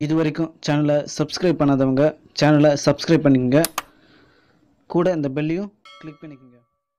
இது வரைக்கும் சேனலை சப்ஸ்கிரைப் பண்ணாதவங்க சேனலை சப்ஸ்கிரைப் பண்ணிக்கங்க கூட இந்த பெல்லையும் கிளிக் பண்ணிக்கோங்க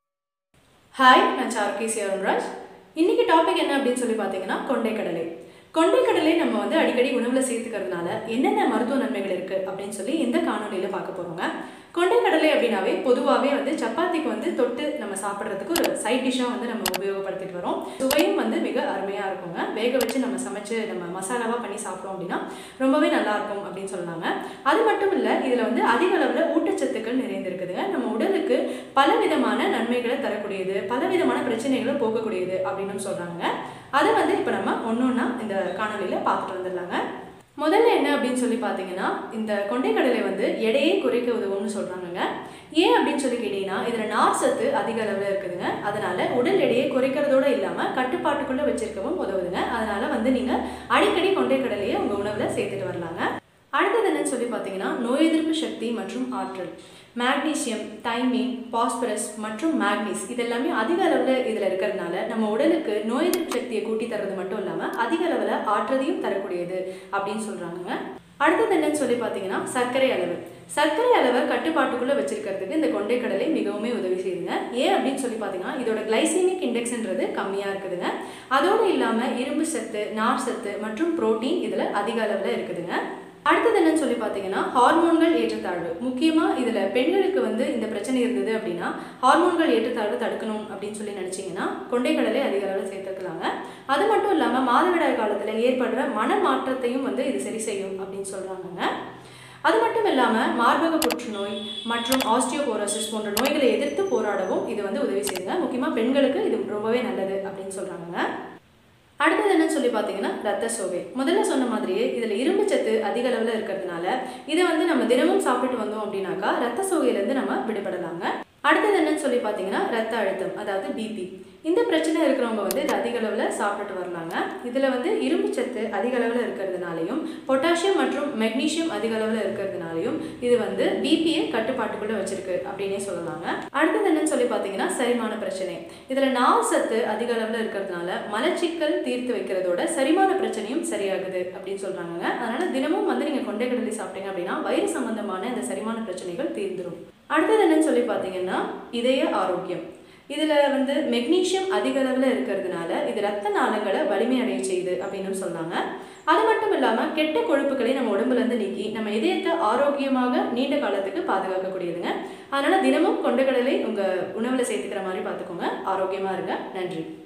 ஹாய் நான் சாருகேசி அருண்ராஜ் இன்னைக்கு டாபிக் என்ன அப்படின்னு சொல்லி பார்த்தீங்கன்னா கொண்டைக்கடலை கொண்டைக்கடலை நம்ம வந்து அடிக்கடி உணவில் சேர்த்துக்கிறதுனால என்னென்ன மருத்துவ நன்மைகள் இருக்குது அப்படின்னு சொல்லி இந்த காணொலியில் பார்க்க போகிறோங்க கொண்டைக்கடலை அப்படின்னாவே பொதுவாகவே வந்து சப்பாத்திக்கு வந்து தொட்டு நம்ம சாப்பிட்றதுக்கு ஒரு சைட் டிஷ்ஷாக வந்து நம்ம உபயோகப்படுத்திட்டு வரோம் சுவையும் வந்து மிக அருமையாக இருக்குங்க வேக வச்சு நம்ம சமைச்சு நம்ம மசாலாவாக பண்ணி சாப்பிட்டோம் அப்படின்னா ரொம்பவே நல்லா இருக்கும் அப்படின்னு சொன்னாங்க அது மட்டும் இல்லை இதில் வந்து அதிக அளவில் ஊட்டச்சத்துக்கள் நிறைந்திருக்குதுங்க நம்ம உடலுக்கு பல விதமான நன்மைகளை தரக்கூடியது பல விதமான பிரச்சனைகளை போக்கக்கூடியது அப்படின்னு சொல்கிறாங்க அதை வந்து இப்போ நம்ம ஒன்று ஒன்றா இந்த காணொலியில் பார்த்துட்டு வந்துடலாங்க முதல்ல என்ன அப்படின்னு சொல்லி பார்த்தீங்கன்னா இந்த கொண்டைக்கடலை வந்து எடையை குறைக்க உதவும்னு சொல்கிறாங்கங்க ஏன் அப்படின்னு சொல்லி கேட்டிங்கன்னா இதில் நார் சத்து அதிக அளவில் இருக்குதுங்க அதனால் உடல் எடையை குறைக்கிறதோடு இல்லாமல் கட்டுப்பாட்டுக்குள்ளே வச்சிருக்கவும் உதவுதுங்க அதனால் வந்து நீங்கள் அடிக்கடி கொண்டைக்கடலையை உங்கள் உணவில் சேர்த்துட்டு வரலாங்க அடுத்தது என்னன்னு சொல்லி பார்த்தீங்கன்னா நோய் எதிர்ப்பு சக்தி மற்றும் ஆற்றல் மேக்னீசியம் தைமீன் பாஸ்பரஸ் மற்றும் மேக்னீஸ் இதெல்லாமே அதிக அளவில் இதில் இருக்கிறதுனால நம்ம உடலுக்கு நோய் எதிர்ப்பு சக்தியை கூட்டி தர்றது மட்டும் இல்லாமல் அதிக அளவில் ஆற்றலையும் தரக்கூடியது அப்படின்னு சொல்கிறாங்க அடுத்தது என்னன்னு சொல்லி பார்த்தீங்கன்னா சர்க்கரை அளவு சர்க்கரை அளவை கட்டுப்பாட்டுக்குள்ளே வச்சிருக்கிறதுக்கு இந்த கொண்டைக்கடலை மிகவுமே உதவி செய்யுதுங்க ஏன் அப்படின்னு சொல்லி பார்த்தீங்கன்னா இதோட கிளைசீமிக் இண்டெக்ஸ்ன்றது கம்மியாக இருக்குதுங்க அதோடு இல்லாமல் இரும்பு சத்து நார் சத்து மற்றும் புரோட்டீன் இதில் அதிக அளவில் இருக்குதுங்க அடுத்தது என்னன்னு சொல்லி பார்த்தீங்கன்னா ஹார்மோன்கள் ஏற்றத்தாழ்வு முக்கியமாக இதில் பெண்களுக்கு வந்து இந்த பிரச்சனை இருந்தது அப்படின்னா ஹார்மோன்கள் ஏற்றத்தாழ்வு தடுக்கணும் அப்படின்னு சொல்லி நினச்சிங்கன்னா கொண்டைக்கடலை அதிக அளவில் சேர்த்துக்கலாங்க அது மட்டும் இல்லாமல் மாதவிடாய் காலத்தில் ஏற்படுற மன மாற்றத்தையும் வந்து இது சரி செய்யும் அப்படின்னு சொல்கிறாங்கங்க அது மட்டும் இல்லாமல் மார்பக புற்றுநோய் மற்றும் ஆஸ்டியோபோரோசிஸ் போன்ற நோய்களை எதிர்த்து போராடவும் இது வந்து உதவி செய்யுங்க முக்கியமாக பெண்களுக்கு இது ரொம்பவே நல்லது அப்படின்னு சொல்கிறாங்க அடுத்தது என்னன்னு சொல்லி பார்த்தீங்கன்னா ரத்த சோகை முதல்ல சொன்ன மாதிரியே இதில் இரும்பு சத்து அதிக அளவில் இருக்கிறதுனால இதை வந்து நம்ம தினமும் சாப்பிட்டு வந்தோம் அப்படின்னாக்கா ரத்த சோகையிலேருந்து நம்ம விடுபடலாங்க அடுத்தது என்னன்னு சொல்லி பார்த்தீங்கன்னா ரத்த அழுத்தம் அதாவது பிபி இந்த பிரச்சனை இருக்கிறவங்க வந்து இது அதிக அளவில் சாப்பிட்டுட்டு வரலாங்க இதில் வந்து இரும்பு சத்து அதிக அளவில் இருக்கிறதுனாலையும் பொட்டாசியம் மற்றும் மெக்னீஷியம் அதிக அளவில் இருக்கிறதுனாலையும் இது வந்து பிபியை கட்டுப்பாட்டுக்குள்ளே வச்சிருக்கு அப்படின்னே சொல்லலாங்க அடுத்தது என்னன்னு சொல்லி பார்த்தீங்கன்னா செரிமான பிரச்சனை இதில் நார் சத்து அதிக அளவில் இருக்கிறதுனால மலச்சிக்கல் தீர்த்து வைக்கிறதோட செரிமான பிரச்சனையும் சரியாகுது அப்படின்னு சொல்கிறாங்க அதனால் தினமும் வந்து நீங்கள் கொண்டைக்கடலை சாப்பிட்டீங்க அப்படின்னா வயிறு சம்பந்தமான இந்த செரிமான பிரச்சனைகள் தீர்ந்துடும் அடுத்தது என்னன்னு சொல்லி பார்த்தீங்கன்னா இதய ஆரோக்கியம் இதில் வந்து மெக்னீஷியம் அதிக அளவில் இருக்கிறதுனால இது ரத்த நாளங்களை வலிமையடைய செய்யுது அப்படின்னு சொன்னாங்க அது மட்டும் இல்லாமல் கெட்ட கொழுப்புகளை நம்ம உடம்புலேருந்து நீக்கி நம்ம இதயத்தை ஆரோக்கியமாக நீண்ட காலத்துக்கு பாதுகாக்கக்கூடியதுங்க அதனால் தினமும் கொண்டக்கடலை உங்கள் உணவில் சேர்த்துக்கிற மாதிரி பார்த்துக்கோங்க ஆரோக்கியமாக இருங்க நன்றி